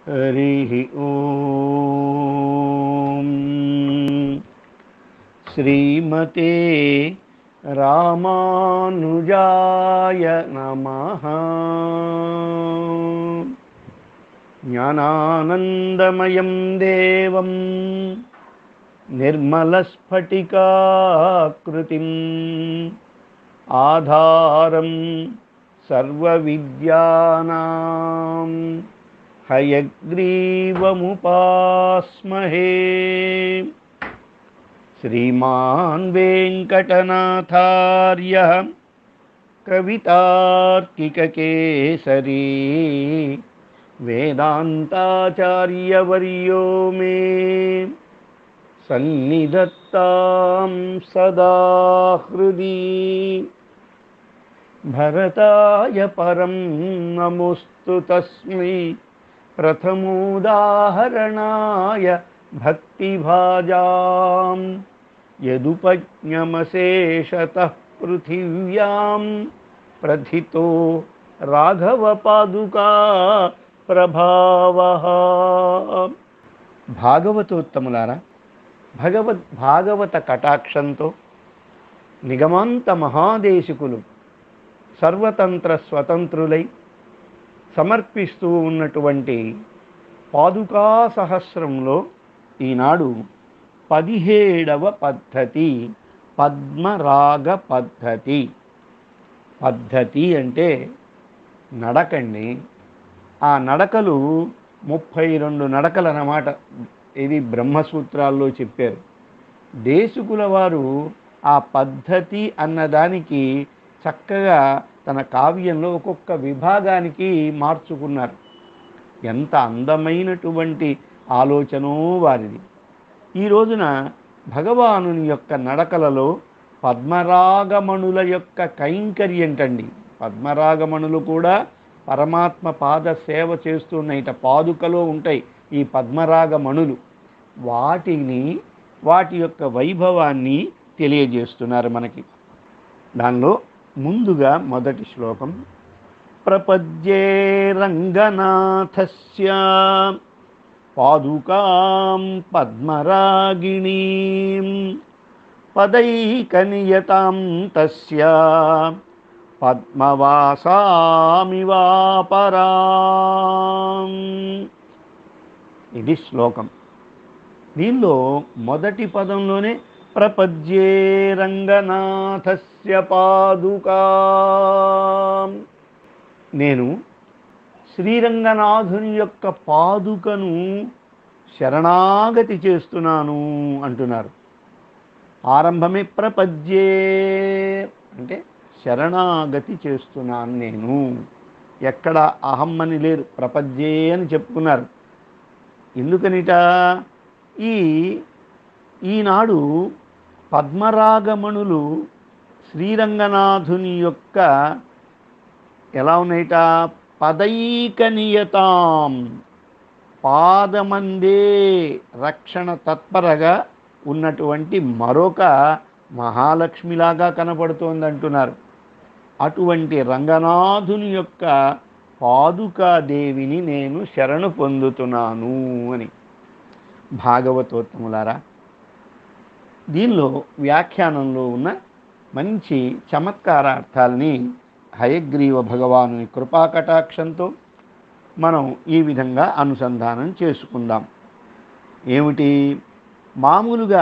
हरिः ॐ श्रीमते रामानुजाय नमः ज्ञानानन्दमयं देवं निर्मलस्फटिकाकृतिम् आधारं सर्वविद्यानां हयग्रीवमुपास्महे श्रीमान् वेङ्कटनाथार्यः कवितार्किककेसरी वेदान्ताचार्यवर्यो मे सन्निधत्तां सदा हृदि भरताय परं नमोऽस्तु तस्मै प्रथमोदाहरणाय भक्तिभाजां यदुपज्ञमशेषतः पृथिव्यां प्रथितो राघवपादुका ప్రభావః భాగవతోత్తములారా భగవద్ భాగవత కటాక్షంతో నిగమాంత మహాదేశికులు సర్వతంత్ర స్వతంత్రులై సమర్పిస్తూ ఉన్నటువంటి పాదుకా సహస్రంలో ఈనాడు పదిహేడవ పద్ధతి పద్మరాగ పద్ధతి పద్ధతి అంటే నడకండి ఆ నడకలు ముప్పై రెండు నడకలు అన్నమాట ఇది బ్రహ్మసూత్రాల్లో చెప్పారు దేశకుల వారు ఆ పద్ధతి అన్నదానికి చక్కగా తన కావ్యంలో ఒక్కొక్క విభాగానికి మార్చుకున్నారు ఎంత అందమైనటువంటి ఆలోచనో వారిది ఈ రోజున భగవానుని యొక్క నడకలలో పద్మరాగమణుల యొక్క కైంకర్యంటండి పద్మరాగమణులు కూడా పరమాత్మ పాద సేవ చేస్తున్నట పాదుకలో ఉంటాయి ఈ పద్మరాగమణులు వాటిని వాటి యొక్క వైభవాన్ని తెలియజేస్తున్నారు మనకి దానిలో ముందుగా మొదటి శ్లోకం ప్రపద్యే రంగనాథస్య పాదుకాం పద్మరాగిణీం పదైకనియతాం తస్య పద్మవాసామివాపరాం ఇది శ్లోకం దీనిలో మొదటి పదంలోనే ప్రపద్యే రంగనాథస్య పాదుకా నేను శ్రీరంగనాథుని యొక్క పాదుకను శరణాగతి చేస్తున్నాను అంటున్నారు ఆరంభమే ప్రపద్యే అంటే శరణాగతి చేస్తున్నాను నేను ఎక్కడ అహం అని లేరు ప్రపద్యే అని చెప్పుకున్నారు ఎందుకనిట ఈ ఈనాడు పద్మరాగమణులు శ్రీరంగనాథుని యొక్క ఎలా ఉన్నాయిట పదైకనియతాం పాదమందే రక్షణ తత్పరగా ఉన్నటువంటి మరొక మహాలక్ష్మిలాగా కనపడుతోంది అంటున్నారు అటువంటి రంగనాథుని యొక్క పాదుకాదేవిని నేను శరణు పొందుతున్నాను అని భాగవతోత్తములారా దీనిలో వ్యాఖ్యానంలో ఉన్న మంచి చమత్కారార్థాలని హయగ్రీవ భగవానుని కృపాకటాక్షంతో మనం ఈ విధంగా అనుసంధానం చేసుకుందాం ఏమిటి మామూలుగా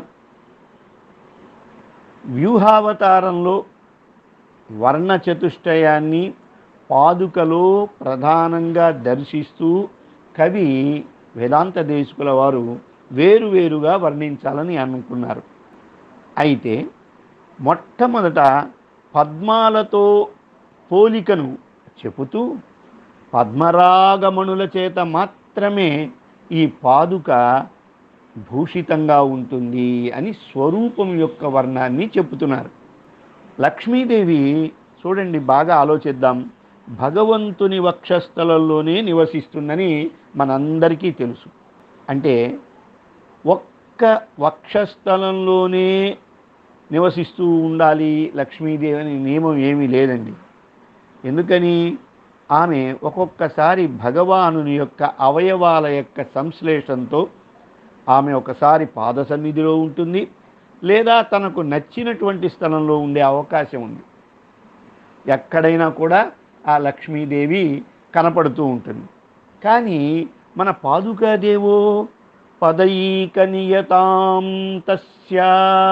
వ్యూహావతారంలో వర్ణ చతుష్టయాన్ని పాదుకలో ప్రధానంగా దర్శిస్తూ కవి వేదాంత దేశకుల వారు వేరువేరుగా వర్ణించాలని అనుకున్నారు అయితే మొట్టమొదట పద్మాలతో పోలికను చెబుతూ పద్మరాగమణుల చేత మాత్రమే ఈ పాదుక భూషితంగా ఉంటుంది అని స్వరూపం యొక్క వర్ణాన్ని చెబుతున్నారు లక్ష్మీదేవి చూడండి బాగా ఆలోచిద్దాం భగవంతుని వక్షస్థలంలోనే నివసిస్తుందని మనందరికీ తెలుసు అంటే ఒక్క వక్షస్థలంలోనే నివసిస్తూ ఉండాలి లక్ష్మీదేవి అనే నియమం ఏమీ లేదండి ఎందుకని ఆమె ఒక్కొక్కసారి భగవానుని యొక్క అవయవాల యొక్క సంశ్లేషంతో ఆమె ఒకసారి పాద సన్నిధిలో ఉంటుంది లేదా తనకు నచ్చినటువంటి స్థలంలో ఉండే అవకాశం ఉంది ఎక్కడైనా కూడా ఆ లక్ష్మీదేవి కనపడుతూ ఉంటుంది కానీ మన పాదుకాదేవో పదైక నియతాం తస్యా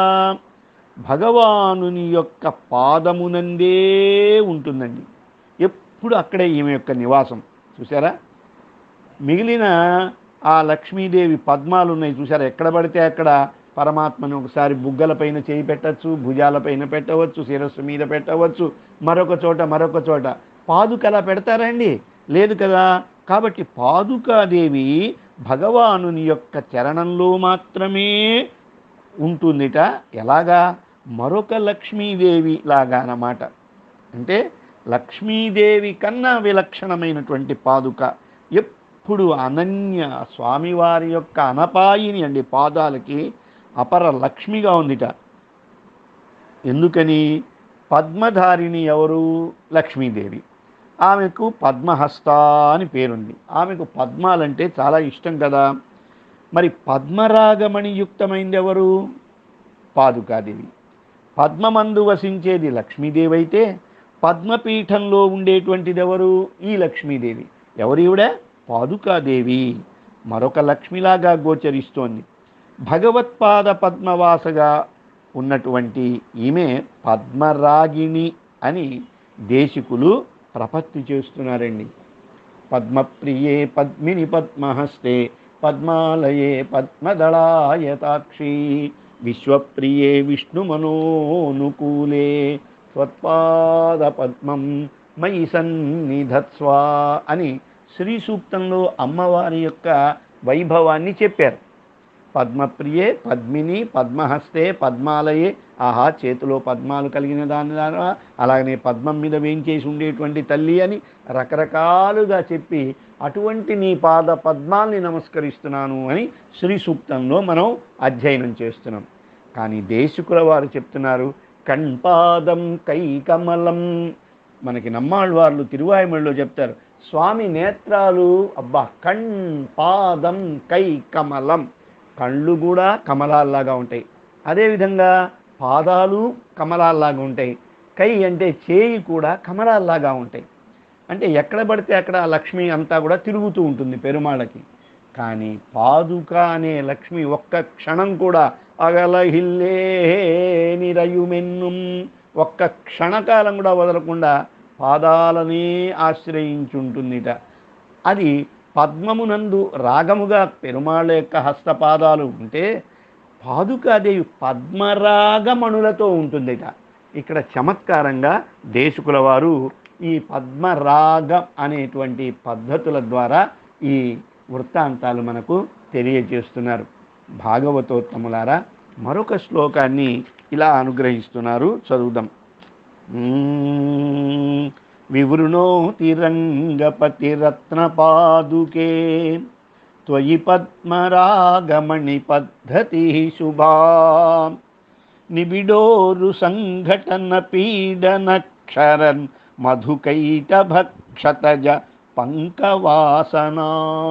భగవానుని యొక్క పాదమునందే ఉంటుందండి ఎప్పుడు అక్కడే ఈమె యొక్క నివాసం చూసారా మిగిలిన ఆ లక్ష్మీదేవి పద్మాలు ఉన్నాయి చూసారా ఎక్కడ పడితే అక్కడ పరమాత్మని ఒకసారి బుగ్గల పైన చేయి పెట్టచ్చు భుజాల పైన పెట్టవచ్చు శిరస్సు మీద పెట్టవచ్చు మరొక చోట మరొక చోట పాదుక అలా పెడతారండి లేదు కదా కాబట్టి పాదుకాదేవి భగవానుని యొక్క చరణంలో మాత్రమే ఉంటుందిట ఎలాగా మరొక లక్ష్మీదేవి లాగా అన్నమాట అంటే లక్ష్మీదేవి కన్నా విలక్షణమైనటువంటి పాదుక ఎప్పుడు అనన్య స్వామివారి యొక్క అనపాయిని అండి పాదాలకి అపర లక్ష్మిగా ఉందిట ఎందుకని పద్మధారిణి ఎవరు లక్ష్మీదేవి ఆమెకు పద్మహస్త అని పేరుంది ఆమెకు పద్మాలంటే చాలా ఇష్టం కదా మరి పద్మరాగమణి యుక్తమైంది ఎవరు పాదుకాదేవి పద్మమందు వసించేది లక్ష్మీదేవి అయితే పద్మపీఠంలో ఉండేటువంటిది ఎవరు ఈ లక్ష్మీదేవి ఎవరు ఈవిడ పాదుకాదేవి మరొక లక్ష్మిలాగా గోచరిస్తోంది భగవత్పాద పద్మవాసగా ఉన్నటువంటి ఈమె పద్మరాగిణి అని దేశికులు ప్రపత్తి చేస్తున్నారండి పద్మప్రియే పద్మిని పద్మహస్తే పద్మాలయే పద్మదళాయతాక్షి విశ్వప్రియే విష్ణుమనోనుకూలే త్వత్పాద పద్మం మయి సన్నిధత్స్వా అని శ్రీ సూక్తంలో అమ్మవారి యొక్క వైభవాన్ని చెప్పారు పద్మప్రియే పద్మిని పద్మహస్తే పద్మాలయే ఆహా చేతిలో పద్మాలు కలిగిన దాని ద్వారా అలాగనే పద్మం మీద వేయించేసి ఉండేటువంటి తల్లి అని రకరకాలుగా చెప్పి అటువంటి నీ పాద పద్మాల్ని నమస్కరిస్తున్నాను అని శ్రీ సూక్తంలో మనం అధ్యయనం చేస్తున్నాం కానీ దేశికుల వారు చెప్తున్నారు కణ్పాదం కైకమలం మనకి నమ్మాళ్ళు వాళ్ళు తిరువాయుమడిలో చెప్తారు స్వామి నేత్రాలు అబ్బా కణ్ పాదం కై కమలం కళ్ళు కూడా కమలాల్లాగా ఉంటాయి అదేవిధంగా పాదాలు కమలాల్లాగా ఉంటాయి కై అంటే చేయి కూడా కమలాల్లాగా ఉంటాయి అంటే ఎక్కడ పడితే అక్కడ ఆ లక్ష్మి అంతా కూడా తిరుగుతూ ఉంటుంది పెరుమాళ్ళకి కానీ పాదుక అనే లక్ష్మి ఒక్క క్షణం కూడా అగలహిల్లే నిరయుమెన్నుం ఒక్క క్షణకాలం కూడా వదలకుండా పాదాలనే ఆశ్రయించుంటుందిట అది పద్మమునందు రాగముగా పెరుమాళ్ళ యొక్క హస్తపాదాలు ఉంటే పాదుకాదేవి పద్మరాగమణులతో ఉంటుందిట ఇక్కడ చమత్కారంగా దేశకుల వారు ఈ పద్మరాగం అనేటువంటి పద్ధతుల ద్వారా ఈ వృత్తాంతాలు మనకు తెలియజేస్తున్నారు భాగవతోత్తములారా మరొక శ్లోకాన్ని ఇలా అనుగ్రహిస్తున్నారు చదువుదాం మ్మ్. వివృణోతి రంగపతిరత్నపాదుకే త్వయి పద్మరాగమణి పద్ధతి శుభా నిబిడోరు సంఘటన పీడనక్షరన్ మధుకైట భక్షతజ పంకవాసనా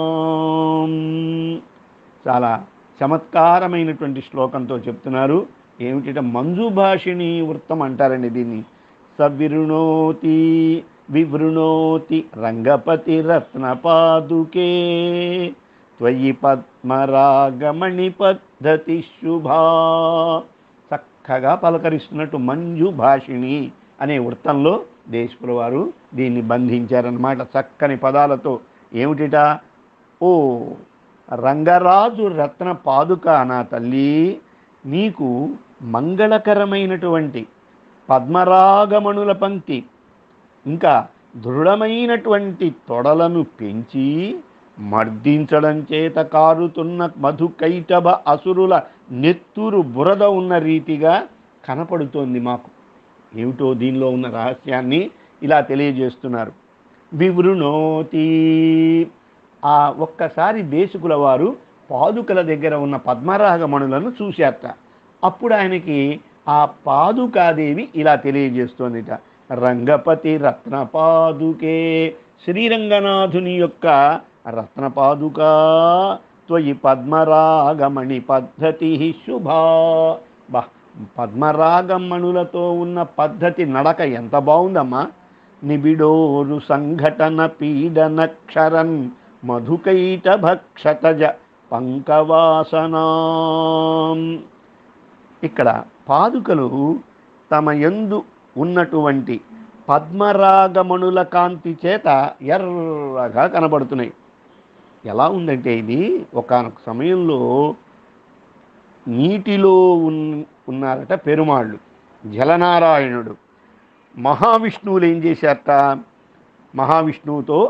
చాలా చమత్కారమైనటువంటి శ్లోకంతో చెప్తున్నారు ఏమిటిట మంజుభాషిణి వృత్తం అంటారండి దీన్ని సవిరుణోతి వివృణోతి రంగపతి రత్న పాదుకే త్వయి పద్మరాగమణి పద్ధతి శుభా చక్కగా పలకరిస్తున్నట్టు మంజు భాషిణి అనే వృత్తంలో దేశపుల వారు దీన్ని బంధించారన్నమాట చక్కని పదాలతో ఏమిటిట ఓ రంగరాజు రత్న పాదుక నా తల్లి నీకు మంగళకరమైనటువంటి పద్మరాగమణుల పంక్తి ఇంకా దృఢమైనటువంటి తొడలను పెంచి మర్దించడం చేత కారుతున్న మధుకైటభ అసురుల నెత్తురు బురద ఉన్న రీతిగా కనపడుతోంది మాకు ఏమిటో దీనిలో ఉన్న రహస్యాన్ని ఇలా తెలియజేస్తున్నారు వివృణోతి ఆ ఒక్కసారి దేశకుల వారు పాదుకల దగ్గర ఉన్న పద్మరాగమణులను చూశారట అప్పుడు ఆయనకి ఆ పాదుకాదేవి ఇలా తెలియజేస్తోందిట రంగపతి రత్న పాదుకే శ్రీరంగనాథుని యొక్క రత్నపాదుక త్వయి పద్మరాగమణి పద్ధతి శుభా బా పద్మరాగమణులతో ఉన్న పద్ధతి నడక ఎంత బాగుందమ్మా నిబిడోరు సంఘటన పీడనక్షరన్ మధుకైట భక్షతజ పంకవాసనాం ఇక్కడ పాదుకలు తమ యందు ఉన్నటువంటి పద్మరాగమణుల కాంతి చేత ఎర్రగా కనబడుతున్నాయి ఎలా ఉందంటే ఇది ఒకానొక సమయంలో నీటిలో ఉన్ ఉన్నారట పెరుమాళ్ళు జలనారాయణుడు మహావిష్ణువులు ఏం చేశారట మహావిష్ణువుతో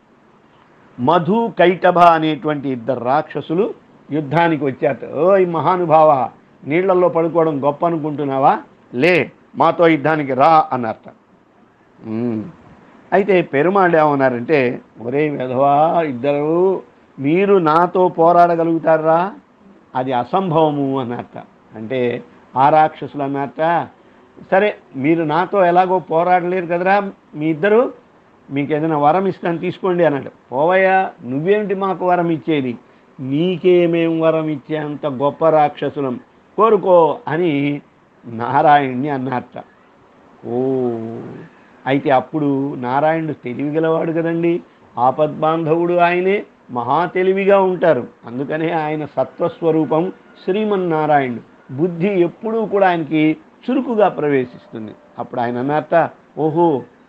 మధు కైటభ అనేటువంటి ఇద్దరు రాక్షసులు యుద్ధానికి వచ్చారట ఓయ్ మహానుభావ నీళ్లలో పడుకోవడం గొప్ప అనుకుంటున్నావా లే మాతో యుద్ధానికి రా అన్నారట ఉమ్. అయితే పెరుమాళ్ళు ఏమన్నారంటే ఒరే విధవా ఇద్దరు మీరు నాతో పోరాడగలుగుతారా అది అసంభవము అన్నట్ట అంటే ఆ రాక్షసులు అన్నట్ట సరే మీరు నాతో ఎలాగో పోరాడలేరు కదరా మీ ఇద్దరు మీకు ఏదైనా వరం ఇస్తాను తీసుకోండి అన్నాడు పోవయ్యా నువ్వేమిటి మాకు వరం ఇచ్చేది నీకేమేం వరం ఇచ్చేంత గొప్ప రాక్షసులం కోరుకో అని నారాయణ్ణి అన్నట్ట ఓ అయితే అప్పుడు నారాయణుడు తెలివిగలవాడు కదండి ఆపద్బాంధవుడు ఆయనే మహా తెలివిగా ఉంటారు అందుకనే ఆయన సత్వస్వరూపం శ్రీమన్నారాయణుడు బుద్ధి ఎప్పుడూ కూడా ఆయనకి చురుకుగా ప్రవేశిస్తుంది అప్పుడు ఆయన అన్నట్ట ఓహో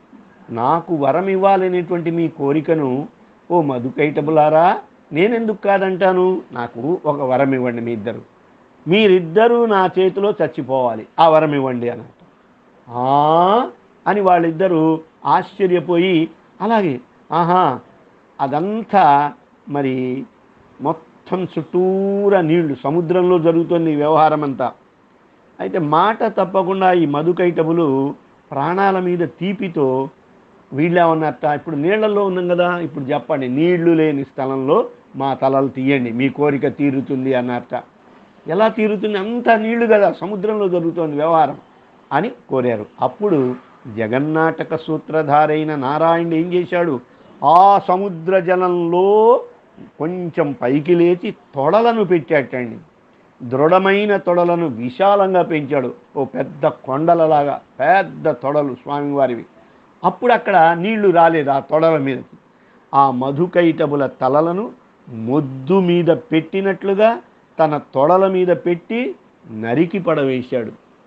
నాకు వరం ఇవ్వాలనేటువంటి మీ కోరికను ఓ మధుకైటబులారా నేనెందుకు కాదంటాను నాకు ఒక వరం ఇవ్వండి మీ ఇద్దరు మీరిద్దరూ నా చేతిలో చచ్చిపోవాలి ఆ వరం ఇవ్వండి అన్నట్టు "ఆ?" అని వాళ్ళిద్దరూ ఆశ్చర్యపోయి అలాగే ఆహా అదంతా మరి మొత్తం చుట్టూరా నీళ్లు సముద్రంలో జరుగుతుంది ఈ వ్యవహారం అంతా అయితే మాట తప్పకుండా ఈ మధుకైటములు ప్రాణాల మీద తీపితో వీళ్ళేమన్నట్ట ఇప్పుడు నీళ్లలో ఉన్నాం కదా ఇప్పుడు చెప్పండి నీళ్లు లేని స్థలంలో మా తలలు తీయండి మీ కోరిక తీరుతుంది అన్నట్ట ఎలా తీరుతుంది అంతా నీళ్లు కదా సముద్రంలో జరుగుతోంది వ్యవహారం అని కోరారు అప్పుడు జగన్నాటక సూత్రధారైన నారాయణుడు ఏం చేశాడు ఆ సముద్ర జలంలో కొంచెం పైకి లేచి తొడలను పెట్టాటండి దృఢమైన తొడలను విశాలంగా పెంచాడు ఓ పెద్ద కొండలలాగా పెద్ద తొడలు స్వామివారివి అప్పుడు అక్కడ నీళ్లు రాలేదు ఆ తొడల మీదకి ఆ మధుకైటబుల తలలను మొద్దు మీద పెట్టినట్లుగా తన తొడల మీద పెట్టి నరికి పడవేశాడు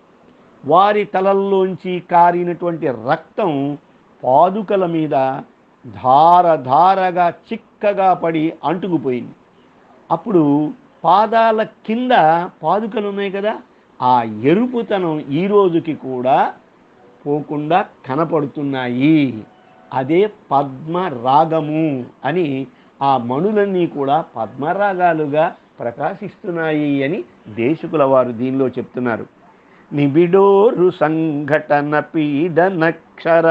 వారి తలల్లోంచి కారినటువంటి రక్తం పాదుకల మీద ధార ధారగా చిక్కగా పడి అంటుకుపోయింది అప్పుడు పాదాల కింద పాదుకలు ఉన్నాయి కదా ఆ ఎరుపుతనం ఈ రోజుకి కూడా పోకుండా కనపడుతున్నాయి అదే పద్మ రాగము అని ఆ మణులన్నీ కూడా పద్మరాగాలుగా ప్రకాశిస్తున్నాయి అని దేశకుల వారు దీనిలో చెప్తున్నారు నిబిడోరు సంఘటన పీడనక్షర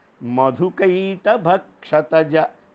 మధుకైట భక్షతజ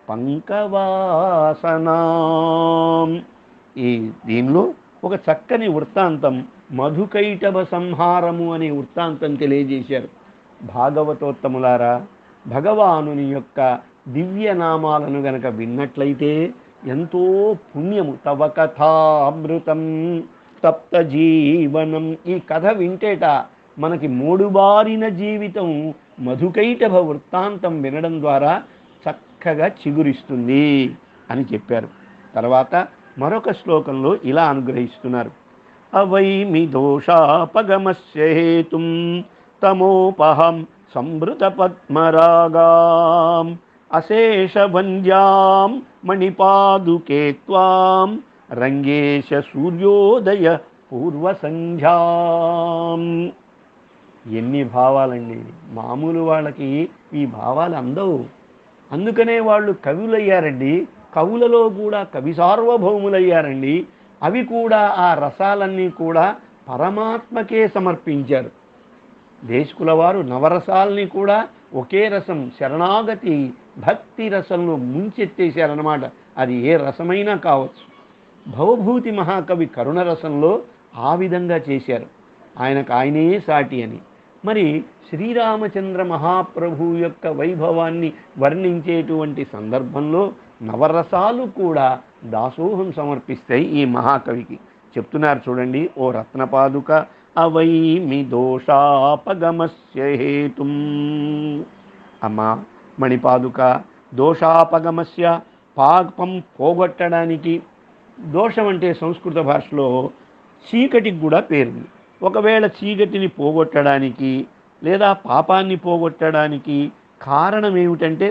పంకవాసనాం ఈ దీనిలో ఒక చక్కని వృత్తాంతం మధుకైటభ సంహారము అనే వృత్తాంతం తెలియజేశారు భాగవతోత్తములారా భగవానుని యొక్క దివ్య నామాలను గనక విన్నట్లయితే ఎంతో పుణ్యము తవ కథామృతం తప్త జీవనం ఈ కథ వింటేట మనకి మూడుబారిన జీవితం మధుకైటభ వృత్తాంతం వినడం ద్వారా చక్కగా చిగురిస్తుంది అని చెప్పారు తర్వాత మరొక శ్లోకంలో ఇలా అనుగ్రహిస్తున్నారు అవైమి దోషాపగమస్య హేతుం తమోపహం సంభృత పద్మరాగాం అశేషవంద్యాం మణిపాదుకే త్వాం రంగేశ సూర్యోదయ పూర్వసంధ్యాం ఎన్ని భావాలండి మామూలు వాళ్ళకి ఈ భావాలు అందవు అందుకనే వాళ్ళు కవులయ్యారండి కవులలో కూడా కవి సార్వభౌములయ్యారండి అవి కూడా ఆ రసాలన్నీ కూడా పరమాత్మకే సమర్పించారు దేశకుల వారు నవరసాలని కూడా ఒకే రసం శరణాగతి భక్తి రసంలో ముంచెత్తేశారన్నమాట అది ఏ రసమైనా కావచ్చు భవభూతి మహాకవి కరుణ రసంలో ఆ విధంగా చేశారు ఆయనకు ఆయనే సాటి అని మరి శ్రీరామచంద్ర మహాప్రభు యొక్క వైభవాన్ని వర్ణించేటువంటి సందర్భంలో నవరసాలు కూడా దాసోహం సమర్పిస్తాయి ఈ మహాకవికి చెప్తున్నారు చూడండి ఓ రత్నపాదుక అవైమి దోషాపగమస్య హేతుం అమ్మా మణిపాదుక దోషాపగమస్య పాపం పోగొట్టడానికి దోషం అంటే సంస్కృత భాషలో చీకటికి కూడా పేరుంది ఒకవేళ చీకటిని పోగొట్టడానికి లేదా పాపాన్ని పోగొట్టడానికి కారణం ఏమిటంటే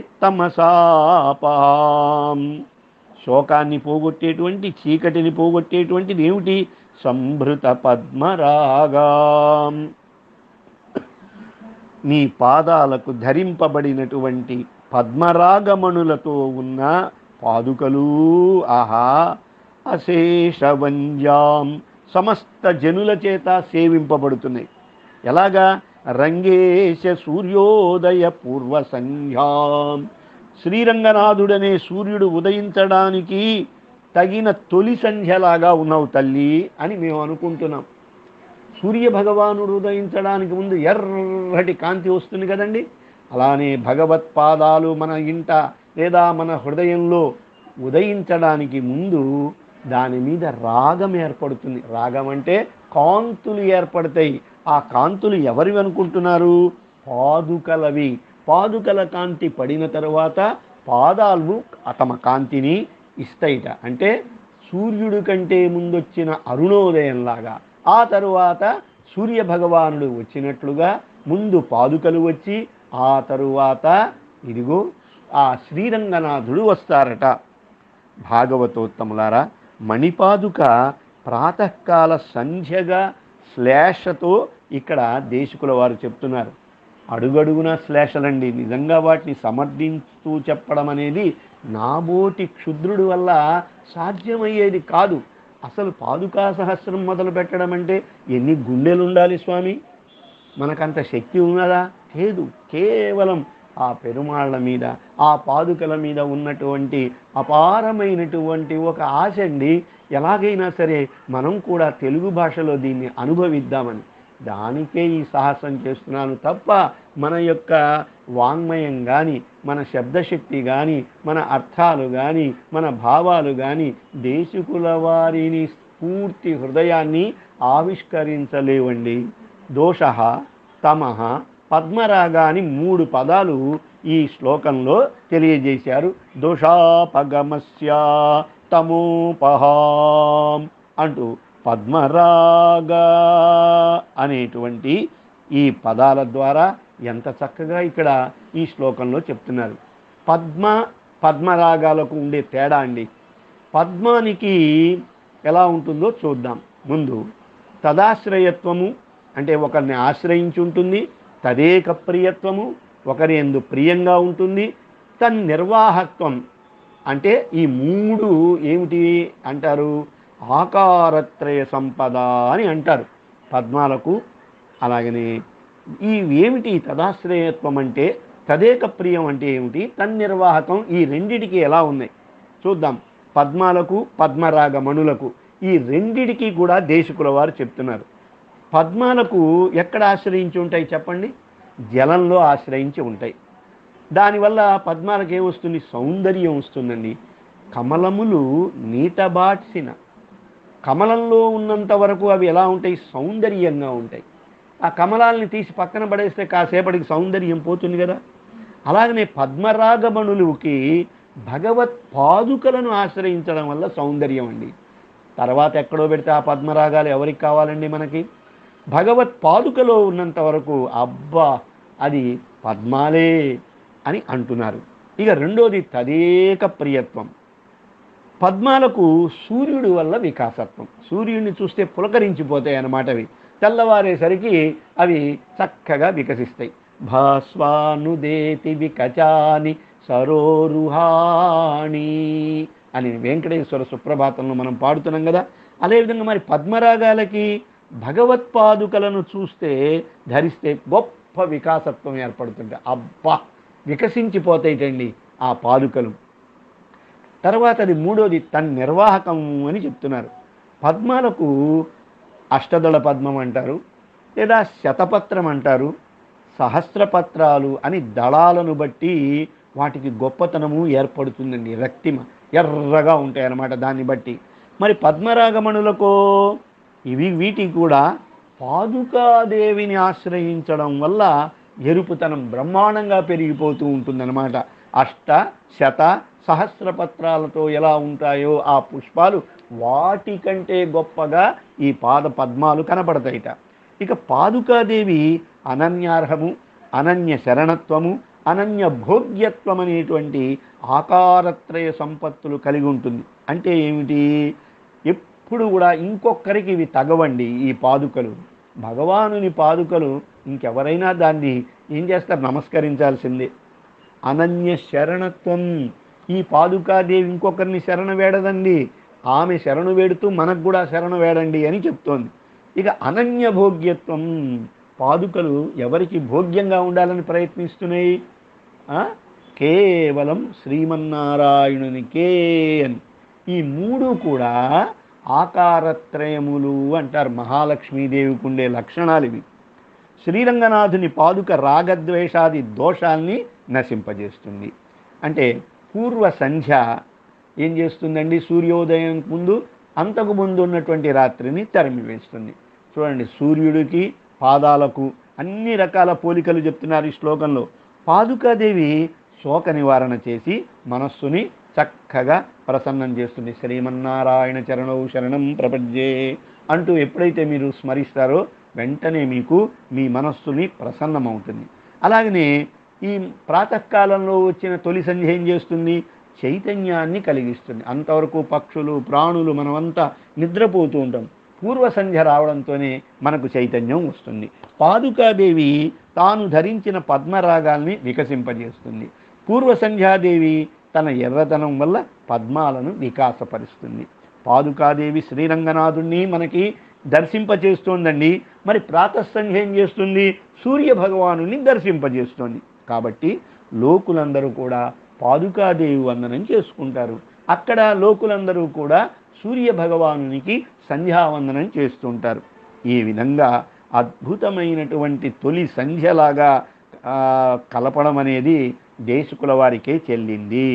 తమసాపాం శోకాన్ని పోగొట్టేటువంటి చీకటిని పోగొట్టేటువంటిది ఏమిటి సంభృత పద్మరాగాం నీ పాదాలకు ధరింపబడినటువంటి పద్మరాగమణులతో ఉన్న పాదుకలు ఆహా అశేషవంజాం సమస్త జనుల చేత సేవింపబడుతున్నాయి ఎలాగా రంగేశ సూర్యోదయ పూర్వ సంధ్యాం శ్రీరంగనాథుడనే సూర్యుడు ఉదయించడానికి తగిన తొలి సంధ్యలాగా ఉన్నావు తల్లి అని మేము అనుకుంటున్నాం సూర్య భగవానుడు ఉదయించడానికి ముందు ఎర్రటి కాంతి వస్తుంది కదండి అలానే భగవత్పాదాలు మన ఇంట లేదా మన హృదయంలో ఉదయించడానికి ముందు దాని మీద రాగం ఏర్పడుతుంది రాగం అంటే కాంతులు ఏర్పడతాయి ఆ కాంతులు ఎవరివి అనుకుంటున్నారు పాదుకలవి పాదుకల కాంతి పడిన తరువాత పాదాలు తమ కాంతిని ఇస్తాయిట అంటే సూర్యుడి కంటే ముందొచ్చిన అరుణోదయంలాగా ఆ తరువాత సూర్య భగవానుడు వచ్చినట్లుగా ముందు పాదుకలు వచ్చి ఆ తరువాత ఇదిగో ఆ శ్రీరంగనాథుడు వస్తారట భాగవతోత్తములారా మణిపాదుక ప్రాతకాల సంధ్యగా శ్లేషతో ఇక్కడ దేశకుల వారు చెప్తున్నారు అడుగడుగున శ్లేషలండి నిజంగా వాటిని సమర్థించుతూ చెప్పడం అనేది నాబోటి క్షుద్రుడి వల్ల సాధ్యమయ్యేది కాదు అసలు పాదుకా సహస్రం మొదలు పెట్టడం అంటే ఎన్ని గుండెలు ఉండాలి స్వామి మనకంత శక్తి ఉన్నదా లేదు కేవలం ఆ పెరుమాళ్ళ మీద ఆ పాదుకల మీద ఉన్నటువంటి అపారమైనటువంటి ఒక ఆశ అండి ఎలాగైనా సరే మనం కూడా తెలుగు భాషలో దీన్ని అనుభవిద్దామని దానికే ఈ సాహసం చేస్తున్నాను తప్ప మన యొక్క వాంగ్మయం కానీ మన శబ్దశక్తి కానీ మన అర్థాలు కానీ మన భావాలు కానీ దేశకుల వారిని పూర్తి హృదయాన్ని ఆవిష్కరించలేవండి దోష తమః పద్మరాగ అని మూడు పదాలు ఈ శ్లోకంలో తెలియజేశారు దోషాపగమస్య తమోపహాం అంటూ పద్మరాగ అనేటువంటి ఈ పదాల ద్వారా ఎంత చక్కగా ఇక్కడ ఈ శ్లోకంలో చెప్తున్నారు పద్మ పద్మరాగాలకు ఉండే తేడా అండి పద్మానికి ఎలా ఉంటుందో చూద్దాం ముందు తదాశ్రయత్వము అంటే ఒకరిని ఆశ్రయించి ఉంటుంది తదేక ప్రియత్వము ఒకరి ఎందు ప్రియంగా ఉంటుంది తన్ నిర్వాహత్వం అంటే ఈ మూడు ఏమిటి అంటారు ఆకారత్రయ సంపద అని అంటారు పద్మాలకు అలాగనే ఈ ఏమిటి తదాశ్రయత్వం అంటే తదేక ప్రియం అంటే ఏమిటి తన్నిర్వాహకం ఈ రెండిటికి ఎలా ఉన్నాయి చూద్దాం పద్మాలకు పద్మరాగ మణులకు ఈ రెండిటికి కూడా దేశకుల వారు చెప్తున్నారు పద్మాలకు ఎక్కడ ఆశ్రయించి ఉంటాయి చెప్పండి జలంలో ఆశ్రయించి ఉంటాయి దానివల్ల పద్మాలకు ఏమొస్తుంది సౌందర్యం వస్తుందండి కమలములు నీటబాట్సిన కమలంలో ఉన్నంత వరకు అవి ఎలా ఉంటాయి సౌందర్యంగా ఉంటాయి ఆ కమలాల్ని తీసి పక్కన పడేస్తే కాసేపటికి సౌందర్యం పోతుంది కదా అలాగనే పద్మరాగమణులకి భగవత్ పాదుకలను ఆశ్రయించడం వల్ల సౌందర్యం అండి తర్వాత ఎక్కడో పెడితే ఆ పద్మరాగాలు ఎవరికి కావాలండి మనకి భగవత్ పాదుకలో ఉన్నంత వరకు అబ్బా అది పద్మాలే అని అంటున్నారు ఇక రెండోది తదేక ప్రియత్వం పద్మాలకు సూర్యుడి వల్ల వికాసత్వం సూర్యుడిని చూస్తే పులకరించిపోతాయి అన్నమాట అవి తెల్లవారేసరికి అవి చక్కగా వికసిస్తాయి భాస్వానుదేతి వికచాని సరోరుహాణి అని వెంకటేశ్వర సుప్రభాతంలో మనం పాడుతున్నాం కదా అదేవిధంగా మరి పద్మరాగాలకి భగవత్పాదుకలను చూస్తే ధరిస్తే గొప్ప వికాసత్వం ఏర్పడుతుంటే అబ్బా వికసించిపోతాయిటండి ఆ పాదుకలు తర్వాత అది మూడోది తన్ నిర్వాహకం అని చెప్తున్నారు పద్మాలకు అష్టదళ పద్మం అంటారు లేదా శతపత్రం అంటారు సహస్రపత్రాలు అని దళాలను బట్టి వాటికి గొప్పతనము ఏర్పడుతుందండి రక్తిమ ఎర్రగా ఉంటాయి అన్నమాట దాన్ని బట్టి మరి పద్మరాగమణులకో ఇవి వీటికి కూడా పాదుకాదేవిని ఆశ్రయించడం వల్ల ఎరుపుతనం బ్రహ్మాండంగా పెరిగిపోతూ ఉంటుందన్నమాట అష్ట శత సహస్రపత్రాలతో ఎలా ఉంటాయో ఆ పుష్పాలు వాటికంటే గొప్పగా ఈ పాద పద్మాలు కనపడతాయిట ఇక పాదుకాదేవి అనన్యార్హము అనన్య శరణత్వము అనన్య భోగ్యత్వం అనేటువంటి ఆకారత్రయ సంపత్తులు కలిగి ఉంటుంది అంటే ఏమిటి ఎప్పుడు కూడా ఇంకొకరికి ఇవి తగవండి ఈ పాదుకలు భగవానుని పాదుకలు ఇంకెవరైనా దాన్ని ఏం చేస్తారు నమస్కరించాల్సిందే అనన్య శరణత్వం ఈ పాదుకాదేవి ఇంకొకరిని శరణ వేడదండి ఆమె శరణు వేడుతూ మనకు కూడా శరణు వేడండి అని చెప్తోంది ఇక అనన్య భోగ్యత్వం పాదుకలు ఎవరికి భోగ్యంగా ఉండాలని ప్రయత్నిస్తున్నాయి ఆ? కేవలం శ్రీమన్నారాయణునికే అని ఈ మూడు కూడా ఆకారత్రయములు అంటారు మహాలక్ష్మీదేవికి ఉండే లక్షణాలు ఇవి శ్రీరంగనాథుని పాదుక రాగద్వేషాది దోషాల్ని నశింపజేస్తుంది అంటే పూర్వ సంధ్య ఏం చేస్తుందండి సూర్యోదయం ముందు అంతకు ముందు ఉన్నటువంటి రాత్రిని తరిమివేస్తుంది చూడండి సూర్యుడికి పాదాలకు అన్ని రకాల పోలికలు చెప్తున్నారు ఈ శ్లోకంలో పాదుకాదేవి శోక నివారణ చేసి మనస్సుని చక్కగా ప్రసన్నం చేస్తుంది శ్రీమన్నారాయణ చరణౌ శరణం ప్రపంచే అంటూ ఎప్పుడైతే మీరు స్మరిస్తారో వెంటనే మీకు మీ మనస్సుని ప్రసన్నమవుతుంది అలాగనే ఈ ప్రాతకాలంలో వచ్చిన తొలి సంధ్య ఏం చేస్తుంది చైతన్యాన్ని కలిగిస్తుంది అంతవరకు పక్షులు ప్రాణులు మనమంతా నిద్రపోతూ ఉంటాం పూర్వ సంధ్య రావడంతోనే మనకు చైతన్యం వస్తుంది పాదుకాదేవి తాను ధరించిన పద్మరాగాల్ని వికసింపజేస్తుంది పూర్వ సంధ్యాదేవి తన ఎర్రతనం వల్ల పద్మాలను వికాసపరుస్తుంది పాదుకాదేవి శ్రీరంగనాథుణ్ణి మనకి దర్శింపచేస్తోందండి మరి ప్రాతస్సంధ్య ఏం చేస్తుంది సూర్య భగవానుని దర్శింపజేస్తోంది కాబట్టి లోకులందరూ కూడా పాదుకాదేవి వందనం చేసుకుంటారు అక్కడ లోకులందరూ కూడా సూర్య భగవానునికి సంధ్యావందనం చేస్తుంటారు ఈ విధంగా అద్భుతమైనటువంటి తొలి సంధ్యలాగా ఆ, కలపడం అనేది దేశకుల వారికే చెల్లింది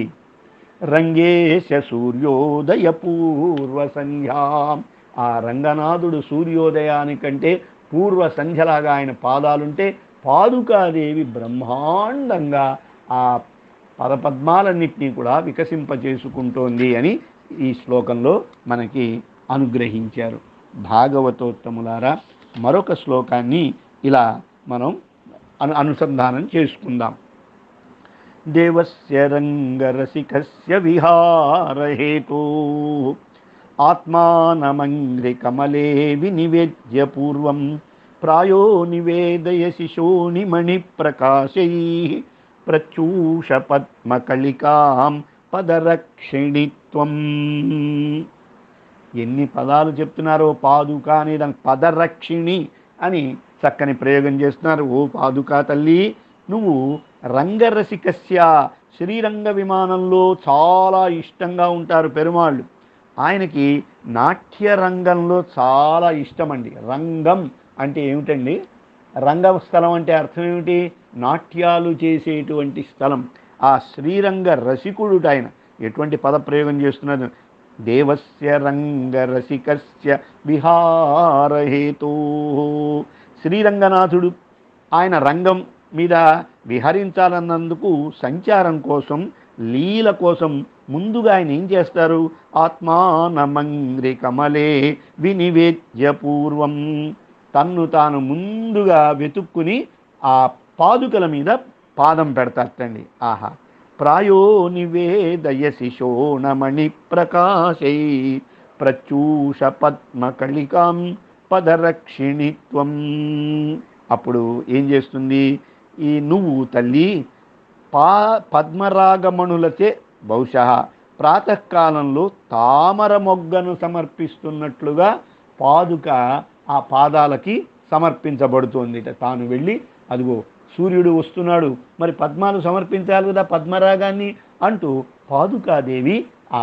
రంగేశ సూర్యోదయ పూర్వ సంధ్యా ఆ రంగనాథుడు సూర్యోదయానికంటే పూర్వ సంధ్యలాగా ఆయన పాదాలుంటే పాదుకాదేవి బ్రహ్మాండంగా ఆ పదపద్మాలన్నింటినీ కూడా వికసింపచేసుకుంటోంది అని ఈ శ్లోకంలో మనకి అనుగ్రహించారు భాగవతోత్తములారా మరొక శ్లోకాన్ని ఇలా మనం అను అనుసంధానం చేసుకుందాం దేవస్య రంగరసికస్య విహారహేతో ఆత్మానమంగ్రి కమలే వినివేద్య పూర్వం ప్రాయో నివేదయ శిశోని మణిప్రకాశై ప్రచూష పద్మకళికాం పదరక్షిణిత్వం ఎన్ని పదాలు చెప్తున్నారో పాదుక అనే దాని పదరక్షిణి అని చక్కని ప్రయోగం చేస్తున్నారు ఓ పాదుక తల్లి నువ్వు రంగరసికస్య శ్రీరంగ విమానంలో చాలా ఇష్టంగా ఉంటారు పెరుమాళ్ళు ఆయనకి నాట్య రంగంలో చాలా ఇష్టమండి రంగం అంటే ఏమిటండి రంగస్థలం అంటే అర్థం ఏమిటి నాట్యాలు చేసేటువంటి స్థలం ఆ శ్రీరంగ రసికుడుట ఆయన ఎటువంటి పదప్రయోగం చేస్తున్నది దేవస్య రంగరసికస్య విహారహేతో శ్రీరంగనాథుడు ఆయన రంగం మీద విహరించాలన్నందుకు సంచారం కోసం లీల కోసం ముందుగా ఆయన ఏం చేస్తారు ఆత్మానమంగ్రి కమలే వినివేద్య పూర్వం తన్ను తాను ముందుగా వెతుక్కుని ఆ పాదుకల మీద పాదం పెడతారటండి ఆహా ప్రాయో నివేదయ శిశోణమణి ప్రకాశై ప్రచూష పద్మకళికాం పదరక్షిణిత్వం అప్పుడు ఏం చేస్తుంది ఈ నువ్వు తల్లి పా పద్మరాగమణులచే బహుశా ప్రాతకాలంలో తామర మొగ్గను సమర్పిస్తున్నట్లుగా పాదుక ఆ పాదాలకి సమర్పించబడుతోంది తాను వెళ్ళి అదిగో సూర్యుడు వస్తున్నాడు మరి పద్మాలు సమర్పించాలి కదా పద్మరాగాన్ని అంటూ పాదుకాదేవి ఆ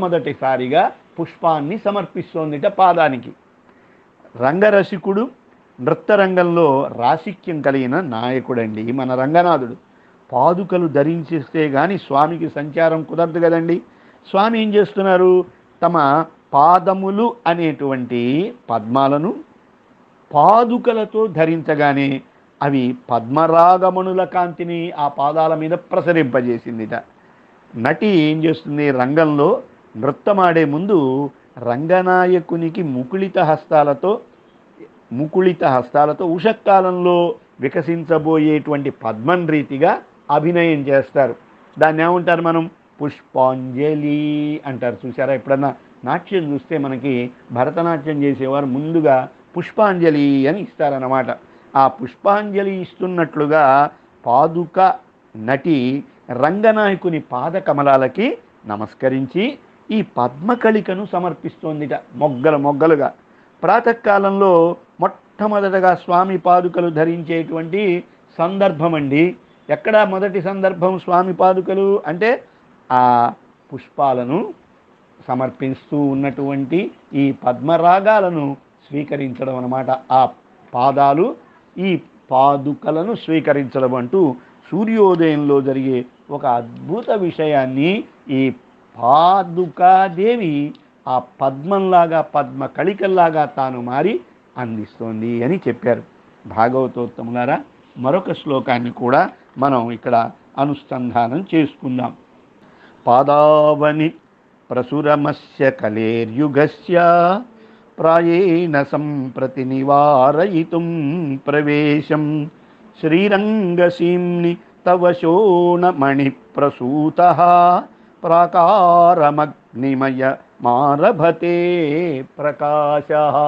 మొట్టమొదటిసారిగా పుష్పాన్ని సమర్పిస్తోందిట పాదానికి రంగరసికుడు నృత్యరంగంలో రాసిక్యం కలిగిన నాయకుడండి మన రంగనాథుడు పాదుకలు ధరించిస్తే గాని స్వామికి సంచారం కుదరదు కదండి స్వామి ఏం చేస్తున్నారు తమ పాదములు అనేటువంటి పద్మాలను పాదుకలతో ధరించగానే అవి పద్మరాగమణుల కాంతిని ఆ పాదాల మీద ప్రసరింపజేసిందిట నటి ఏం చేస్తుంది రంగంలో నృత్యమాడే ముందు రంగనాయకునికి ముకుళిత హస్తాలతో ముకుళిత హస్తాలతో ఉషక్కాలంలో వికసించబోయేటువంటి పద్మన్ రీతిగా అభినయం చేస్తారు దాన్ని ఏమంటారు మనం పుష్పాంజలి అంటారు చూసారా ఎప్పుడన్నా నాట్యం చూస్తే మనకి భరతనాట్యం చేసేవారు ముందుగా పుష్పాంజలి అని ఇస్తారన్నమాట ఆ పుష్పాంజలి ఇస్తున్నట్లుగా పాదుక నటి రంగనాయకుని పాద కమలాలకి నమస్కరించి ఈ పద్మకళికను సమర్పిస్తోందిట మొగ్గలు మొగ్గలుగా ప్రాతకాలంలో మొట్టమొదటగా స్వామి పాదుకలు ధరించేటువంటి సందర్భం అండి ఎక్కడ మొదటి సందర్భం స్వామి పాదుకలు అంటే ఆ పుష్పాలను సమర్పిస్తూ ఉన్నటువంటి ఈ పద్మరాగాలను స్వీకరించడం అన్నమాట ఆ పాదాలు ఈ పాదుకలను స్వీకరించడం అంటూ సూర్యోదయంలో జరిగే ఒక అద్భుత విషయాన్ని ఈ పాదుకాదేవి ఆ పద్మంలాగా పద్మ కళికల్లాగా తాను మారి అందిస్తోంది అని చెప్పారు భాగవతోత్తములారా మరొక శ్లోకాన్ని కూడా మనం ఇక్కడ అనుసంధానం చేసుకుందాం పాదావని ప్రసురమస్య కలేర్యుగస్య ప్రాయేణ సంప్రతి నివారయితుం ప్రవేశం శ్రీరంగసీమ్ని తవ శోణమణి ప్రసూత ప్రాకారమగ్నిమయ మారభతే ప్రకాశ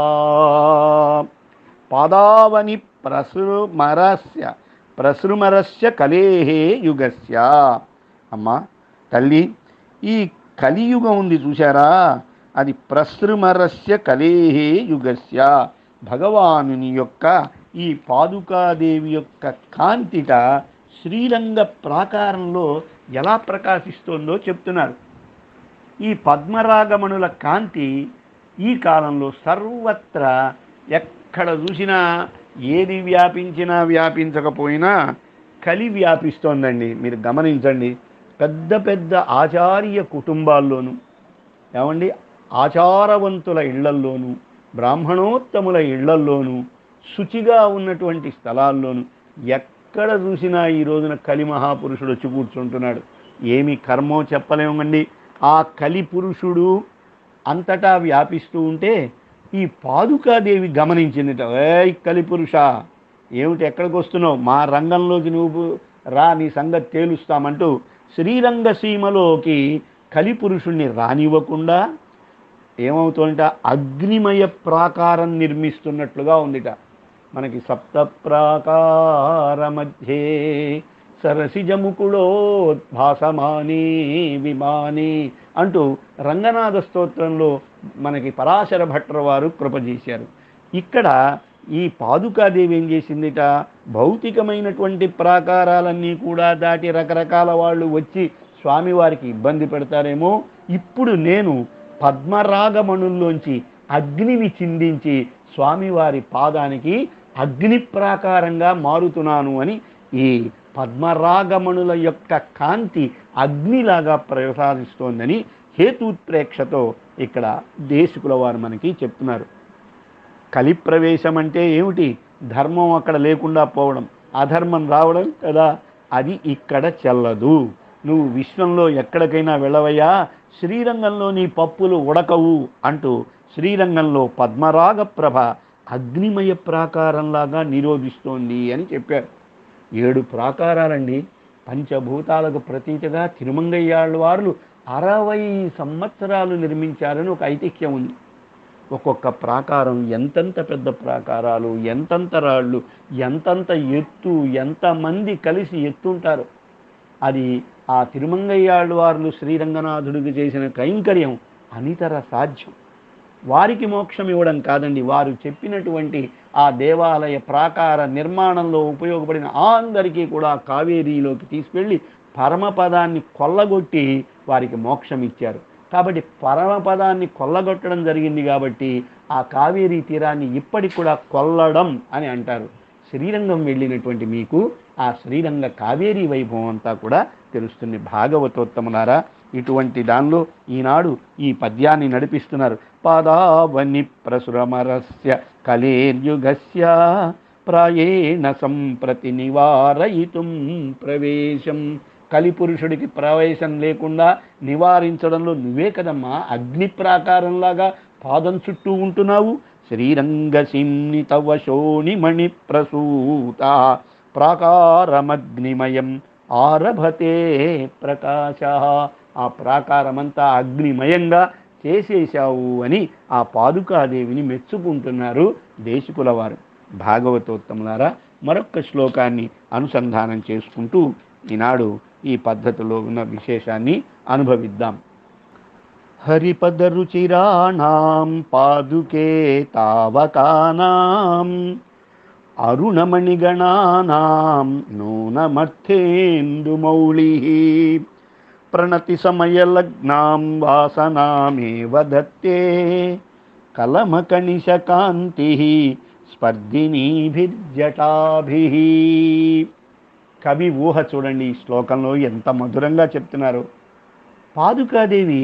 పాదావని ప్రసృమరస్య ప్రసృమరస్య కలేహే యుగస్య అమ్మా తల్లి ఈ కలియుగం ఉంది చూసారా అది ప్రసృమరస్య కలేహే యుగస్య భగవానుని యొక్క ఈ పాదుకాదేవి యొక్క కాంతిట శ్రీరంగ ప్రాకారంలో ఎలా ప్రకాశిస్తోందో చెప్తున్నారు ఈ పద్మరాగమణుల కాంతి ఈ కాలంలో సర్వత్రా ఎక్కడ చూసినా ఏది వ్యాపించినా వ్యాపించకపోయినా కలి వ్యాపిస్తోందండి మీరు గమనించండి పెద్ద పెద్ద ఆచార్య కుటుంబాల్లోనూ ఏమండి ఆచారవంతుల ఇళ్లల్లోనూ బ్రాహ్మణోత్తముల ఇళ్లల్లోనూ శుచిగా ఉన్నటువంటి స్థలాల్లోనూ ఎక్కడ చూసినా ఈ రోజున కలి మహాపురుషుడు వచ్చి కూర్చుంటున్నాడు ఏమి కర్మో చెప్పలేమండి ఆ కలి పురుషుడు అంతటా వ్యాపిస్తూ ఉంటే ఈ పాదుకాదేవి గమనించిందిట ఏ కలిపురుష ఏమిటి ఎక్కడికి వస్తున్నావు మా రంగంలోకి నువ్వు రా నీ సంగతి తేలుస్తామంటూ శ్రీరంగ సీమలోకి కలిపురుషుణ్ణి రానివ్వకుండా ఏమవుతుందంట అగ్నిమయ ప్రాకారం నిర్మిస్తున్నట్లుగా ఉందిట మనకి సప్త ప్రాకార మధ్యే సరసిజముకుడోద్భాసమాని విమాని అంటూ రంగనాథ స్తోత్రంలో మనకి పరాశర భట్టర్ వారు కృప చేశారు ఇక్కడ ఈ పాదుకాదేవి ఏం చేసిందిట భౌతికమైనటువంటి ప్రాకారాలన్నీ కూడా దాటి రకరకాల వాళ్ళు వచ్చి స్వామివారికి ఇబ్బంది పెడతారేమో ఇప్పుడు నేను పద్మరాగమణుల్లోంచి అగ్నిని చిందించి స్వామివారి పాదానికి అగ్ని ప్రాకారంగా మారుతున్నాను అని ఈ పద్మరాగమణుల యొక్క కాంతి అగ్నిలాగా ప్రసాదిస్తోందని హేతుత్ప్రేక్షతో ఇక్కడ దేశికుల వారు మనకి చెప్తున్నారు కలి ప్రవేశం అంటే ఏమిటి ధర్మం అక్కడ లేకుండా పోవడం అధర్మం రావడం కదా అది ఇక్కడ చెల్లదు నువ్వు విశ్వంలో ఎక్కడికైనా వెళ్ళవయ్యా శ్రీరంగంలో నీ పప్పులు ఉడకవు అంటూ శ్రీరంగంలో పద్మరాగ ప్రభ అగ్నిమయ ప్రాకారంలాగా నిరోధిస్తోంది అని చెప్పారు ఏడు ప్రాకారాలండి పంచభూతాలకు ప్రతీకగా తిరుమంగయ్యాళ్ళ వారు అరవై సంవత్సరాలు నిర్మించారని ఒక ఐతిహ్యం ఉంది ఒక్కొక్క ప్రాకారం ఎంతెంత పెద్ద ప్రాకారాలు ఎంతంత రాళ్ళు ఎంతంత ఎత్తు ఎంతమంది కలిసి ఎత్తుంటారు అది ఆ తిరుమంగయ్యాళ్ళు వారు శ్రీరంగనాథుడికి చేసిన కైంకర్యం అనితర సాధ్యం వారికి మోక్షం ఇవ్వడం కాదండి వారు చెప్పినటువంటి ఆ దేవాలయ ప్రాకార నిర్మాణంలో ఉపయోగపడిన అందరికీ కూడా కావేరీలోకి తీసుకెళ్ళి పరమపదాన్ని కొల్లగొట్టి వారికి మోక్షం ఇచ్చారు కాబట్టి పరమపదాన్ని కొల్లగొట్టడం జరిగింది కాబట్టి ఆ కావేరీ తీరాన్ని ఇప్పటికి కూడా కొల్లడం అని అంటారు శ్రీరంగం వెళ్ళినటువంటి మీకు ఆ శ్రీరంగ కావేరీ వైభవం అంతా కూడా తెలుస్తుంది భాగవతోత్తములారా ఇటువంటి దానిలో ఈనాడు ఈ పద్యాన్ని నడిపిస్తున్నారు పాదావని ప్రసురమరస్య కలేర్యుగస్య ప్రాయేణ సంప్రతి నివారయితుం ప్రవేశం కలిపురుషుడికి ప్రవేశం లేకుండా నివారించడంలో నువ్వే కదమ్మా అగ్ని ప్రాకారంలాగా పాదం చుట్టూ ఉంటున్నావు శ్రీరంగసిమ్ని తవ శోణిమణి ప్రసూత ప్రాకారమగ్నిమయం ఆరభతే ప్రకాశ ఆ ప్రాకారమంతా అగ్నిమయంగా చేసేశావు అని ఆ పాదుకాదేవిని మెచ్చుకుంటున్నారు దేశికుల వారు భాగవతోత్తములారా మరొక్క శ్లోకాన్ని అనుసంధానం చేసుకుంటూ ఈనాడు ఈ పద్ధతిలో ఉన్న విశేషాన్ని అనుభవిద్దాం హరిపదరుచిరాణం పాదుకే తావకానాం అరుణమణిగణానాం నూనమర్థేందుమౌళి ప్రణతి సమయలగ్నాం వాసనామేవ దత్తే కలమకణిశకాంతి స్పర్ధినీభిర్జటాభి కవి ఊహ చూడండి ఈ శ్లోకంలో ఎంత మధురంగా చెప్తున్నారు పాదుకాదేవి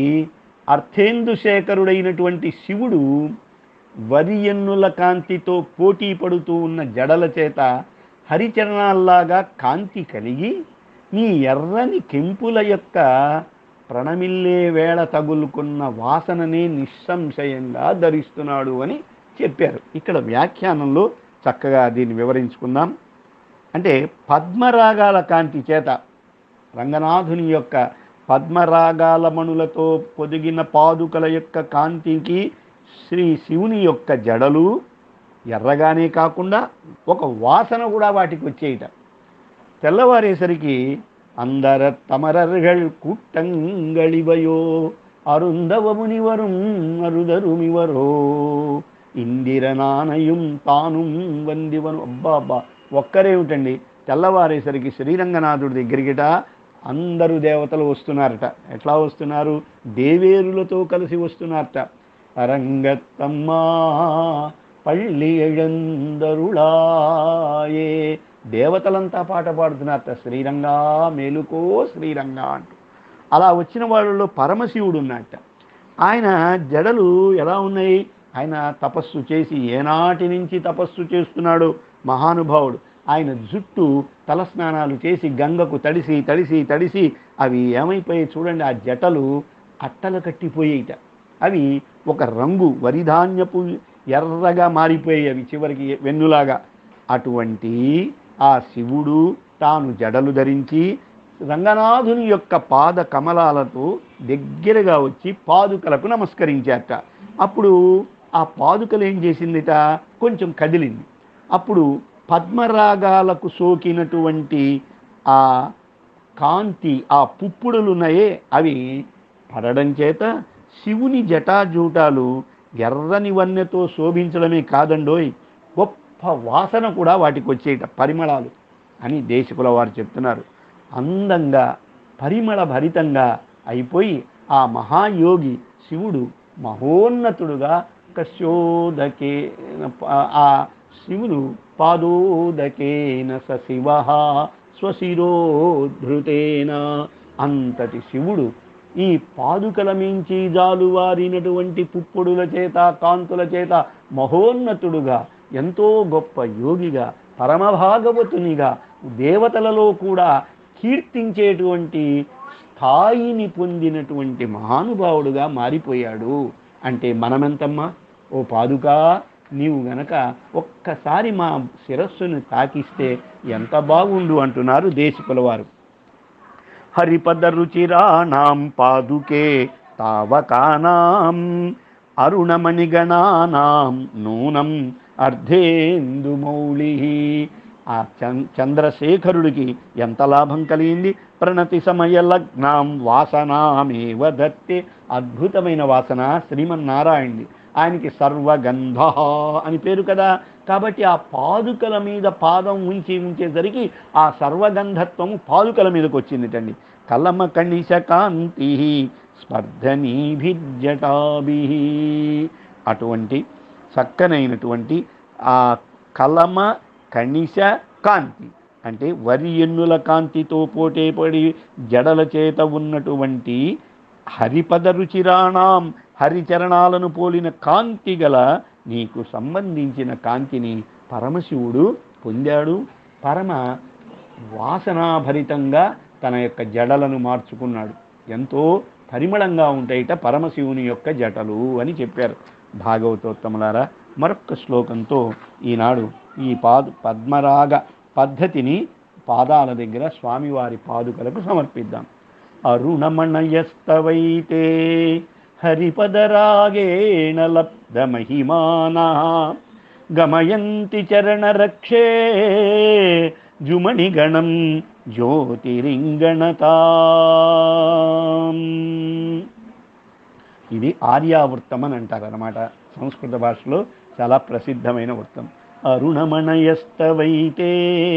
అర్థేందుశేఖరుడైనటువంటి శివుడు వరియన్నుల కాంతితో పోటీ పడుతూ ఉన్న జడల చేత హరిచరణాల్లాగా కాంతి కలిగి నీ ఎర్రని కెంపుల యొక్క ప్రణమిల్లే వేళ తగులుకున్న వాసననే నిస్సంశయంగా ధరిస్తున్నాడు అని చెప్పారు ఇక్కడ వ్యాఖ్యానంలో చక్కగా దీన్ని వివరించుకుందాం అంటే పద్మరాగాల కాంతి చేత రంగనాథుని యొక్క పద్మరాగాల మణులతో పొదిగిన పాదుకల యొక్క కాంతికి శ్రీ శివుని యొక్క జడలు ఎర్రగానే కాకుండా ఒక వాసన కూడా వాటికి వచ్చేయట తెల్లవారేసరికి అందర తమరర్గళ్ కూట్టంగళివయో అరుందవమునివரும் అరుదరుమివరో ఇందిరనానయం తాను వందివను అబ్బా అబ్బా ఒక్కరేమిటండి తెల్లవారేసరికి శ్రీరంగనాథుడి దగ్గరికిట అందరూ దేవతలు వస్తున్నారట ఎట్లా వస్తున్నారు దేవేరులతో కలిసి వస్తున్నారట అరంగత్తమ్మా పళ్ళి ఎழந்தருளாయే దేవతలంతా పాట పాడుతున్నారట శ్రీరంగా మేలుకో శ్రీరంగా అంటూ అలా వచ్చిన వాళ్ళలో పరమశివుడు ఉన్నట్ట ఆయన జడలు ఎలా ఉన్నాయి ఆయన తపస్సు చేసి ఏనాటి నుంచి తపస్సు చేస్తున్నాడు మహానుభావుడు ఆయన జుట్టు తలస్నానాలు చేసి గంగకు తడిసి తడిసి తడిసి అవి ఏమైపోయాయి చూడండి ఆ జటలు అట్టలు కట్టిపోయేట అవి ఒక రంగు వరిధాన్యపు ఎర్రగా మారిపోయాయి అవి చివరికి వెన్నులాగా అటువంటి ఆ శివుడు తాను జడలు ధరించి రంగనాథుని యొక్క పాద కమలాలతో దగ్గరగా వచ్చి పాదుకలకు నమస్కరించారట అప్పుడు ఆ పాదుకలు ఏం చేసిందిట కొంచెం కదిలింది అప్పుడు పద్మరాగాలకు సోకినటువంటి ఆ కాంతి ఆ పుప్పుడులు ఉన్నాయే అవి పడడం చేత శివుని జటాజూటాలు ఎర్రని వన్నెతో శోభించడమే కాదండోయ్ గొప్ప వాసన కూడా వాటికి వచ్చేట పరిమళాలు అని దేశకుల వారు చెప్తున్నారు అందంగా పరిమళ భరితంగా అయిపోయి ఆ మహాయోగి శివుడు మహోన్నతుడుగా కశ్యోదకే ఆ శివుడు పాదోదకేన స శివ స్వశిరోధృతేన అంతటి శివుడు ఈ పాదుకల మించి జాలువారినటువంటి పుప్పుడుల చేత కాంతుల చేత మహోన్నతుడుగా ఎంతో గొప్ప యోగిగా పరమభాగవతునిగా దేవతలలో కూడా కీర్తించేటువంటి స్థాయిని పొందినటువంటి మహానుభావుడుగా మారిపోయాడు అంటే మనమెంతమ్మా ఓ పాదుకా నీవు గనక ఒక్కసారి మా శిరస్సును తాకిస్తే ఎంత బాగుండు అంటున్నారు దేశకుల వారు హరిపద రుచిరాణం పాదుకే తావకానాం అరుణమణిగణానాం నూనం అర్ధేందుమౌళి ఆ చం- చంద్రశేఖరుడికి ఎంత లాభం కలిగింది ప్రణతి సమయ లగ్నాం వాసనామేవ దత్తే అద్భుతమైన వాసన శ్రీమన్నారాయణుడి ఆయనకి సర్వగంధ అని పేరు కదా కాబట్టి ఆ పాదుకల మీద పాదం ఉంచి ఉంచేసరికి ఆ సర్వగంధత్వము పాదుకల మీదకి వచ్చిందిటండి కలమ కణిశ కాంతి స్పర్ధనీభిర్జటాభి అటువంటి చక్కనైనటువంటి ఆ కలమ కణిశ కాంతి అంటే వరి ఎన్నుల కాంతితో పోటేపడి జడల చేత ఉన్నటువంటి హరిపద రుచిరాణం హరిచరణాలను పోలిన కాంతి గల నీకు సంబంధించిన కాంతిని పరమశివుడు పొందాడు పరమ వాసనాభరితంగా తన యొక్క జడలను మార్చుకున్నాడు ఎంతో పరిమళంగా ఉంటాయిట పరమశివుని యొక్క జటలు అని చెప్పారు భాగవతోత్తములారా మరొక్క శ్లోకంతో ఈనాడు ఈ పాదు పద్మరాగ పద్ధతిని పాదాల దగ్గర స్వామివారి పాదుకలకు సమర్పిద్దాం అరుణమణయస్తవైతే హరిపదరాగేణ లబ్ధ మహిమానా గమయంతి చరణరక్షే జుమణిగణం జ్యోతిరింగణతా ఇది ఆర్యావృత్తం అని అంటారు అనమాట సంస్కృత భాషలో చాలా ప్రసిద్ధమైన వృత్తం అరుణమణయస్తవైతే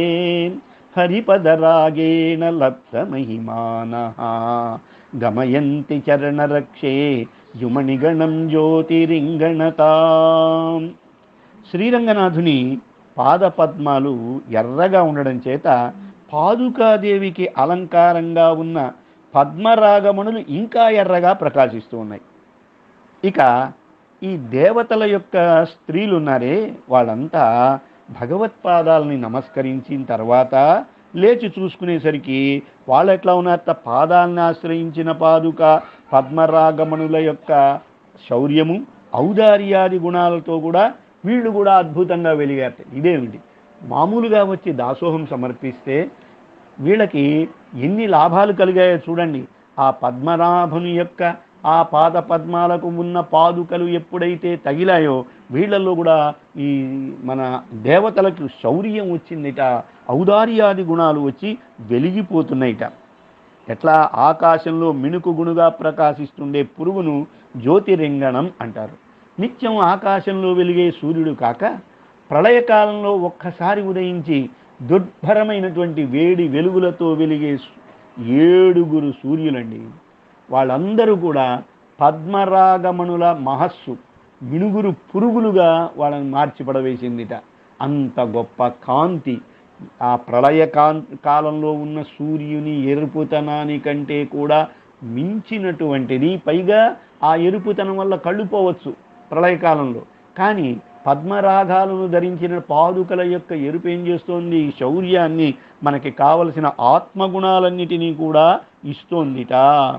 హరిపదరాగేణ లబ్ధ మహిమాన గమయంతి చరణరక్షే జుమణిగణం జ్యోతిరింగణతా శ్రీరంగనాథుని పాదపద్మాలు ఎర్రగా ఉండడం చేత పాదుకాదేవికి అలంకారంగా ఉన్న పద్మరాగమణులు ఇంకా ఎర్రగా ప్రకాశిస్తూ ఉన్నాయి ఇక ఈ దేవతల యొక్క స్త్రీలు ఉన్నారే వాళ్ళంతా భగవత్పాదాలని నమస్కరించిన తర్వాత లేచి చూసుకునేసరికి వాళ్ళు ఎట్లా ఉన్నారట పాదాలను ఆశ్రయించిన పాదుక పద్మరాగమణుల యొక్క శౌర్యము ఔదార్యాది గుణాలతో కూడా వీళ్ళు కూడా అద్భుతంగా వెలిగారట ఇదేమిటి మామూలుగా వచ్చి దాసోహం సమర్పిస్తే వీళ్ళకి ఎన్ని లాభాలు కలిగాయో చూడండి ఆ పద్మనాభుని యొక్క ఆ పాద పద్మాలకు ఉన్న పాదుకలు ఎప్పుడైతే తగిలాయో వీళ్ళల్లో కూడా ఈ మన దేవతలకు శౌర్యం వచ్చిందిట ఔదార్యాది గుణాలు వచ్చి వెలిగిపోతున్నాయిట ఎట్లా ఆకాశంలో మిణుకుగుణుగా ప్రకాశిస్తుండే పురుగును జ్యోతిరింగణం అంటారు నిత్యం ఆకాశంలో వెలిగే సూర్యుడు కాక ప్రళయకాలంలో ఒక్కసారి ఉదయించి దుర్భరమైనటువంటి వేడి వెలుగులతో వెలిగే సు- ఏడుగురు సూర్యులండి వాళ్ళందరూ కూడా పద్మరాగమణుల మహస్సు మినుగురు పురుగులుగా వాళ్ళని మార్చి పడవేసిందిట అంత గొప్ప కాంతి ఆ ప్రళయ కాం కాలంలో ఉన్న సూర్యుని ఎరుపుతనానికంటే కూడా మించినటువంటిది పైగా ఆ ఎరుపుతనం వల్ల కళ్ళు పోవచ్చు ప్రళయకాలంలో కానీ పద్మరాగాలను ధరించిన పాదుకల యొక్క ఎరుపు ఏం చేస్తోంది ఈ శౌర్యాన్ని మనకి కావలసిన ఆత్మగుణాలన్నిటినీ కూడా ఇస్తోందిట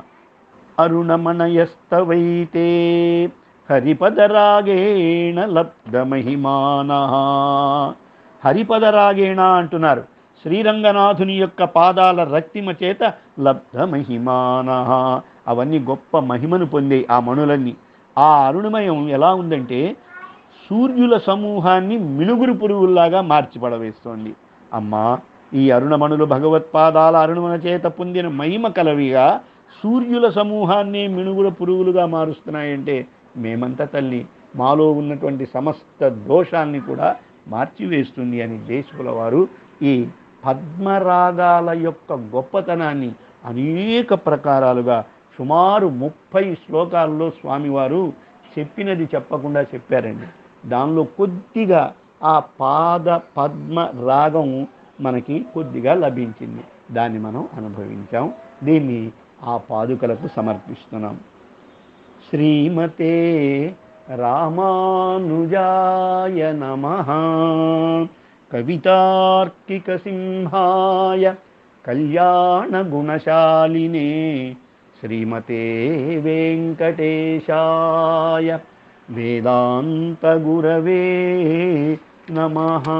అరుణమణయస్తవైతే హరిపదరాగేణ లబ్ధమహిమాన హరిపదరాగేణ అంటున్నారు శ్రీరంగనాథుని యొక్క పాదాల రక్తిమ చేత లబ్ధమహిమాన అవన్నీ గొప్ప మహిమను పొందే ఆ మణులన్నీ ఆ అరుణమయం ఎలా ఉందంటే సూర్యుల సమూహాన్ని మినుగురు పురుగుల్లాగా మార్చి పడవేస్తోంది అమ్మా ఈ అరుణమణులు భగవత్పాదాల అరుణమణ చేత పొందిన మహిమ కలవిగా సూర్యుల సమూహాన్ని మినుగుల పురుగులుగా మారుస్తున్నాయంటే మేమంతా తల్లి మాలో ఉన్నటువంటి సమస్త దోషాల్ని కూడా మార్చివేస్తుంది అని దేశకుల వారు ఈ పద్మరాగాల యొక్క గొప్పతనాన్ని అనేక ప్రకారాలుగా సుమారు ముప్పై శ్లోకాల్లో స్వామివారు చెప్పినది చెప్పకుండా చెప్పారండి దానిలో కొద్దిగా ఆ పాద పద్మ రాగం మనకి కొద్దిగా లభించింది దాన్ని మనం అనుభవించాం దీన్ని ఆ పాదుకలకు సమర్పిస్తున్నాం శ్రీమతే రామానుజాయ నమ కవితార్కిక సింహాయ కళ్యాణ గుణశాలినే శ్రీమతే వెంకటేశాయ వేదాంత గురవే నమ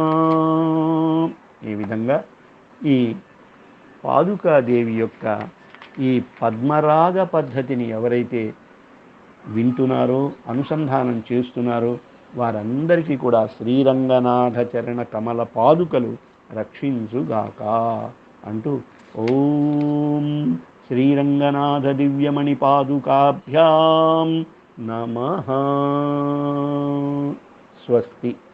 ఈ విధంగా ఈ పాదుకాదేవి యొక్క ఈ పద్మరాగ పద్ధతిని ఎవరైతే వింటున్నారో అనుసంధానం చేస్తున్నారో వారందరికీ కూడా శ్రీరంగనాథ చరణ కమల పాదుకలు రక్షించుగాక అంటూ ఓం శ్రీరంగనాథ దివ్యమణి పాదుకాభ్యాం నమ స్వస్తి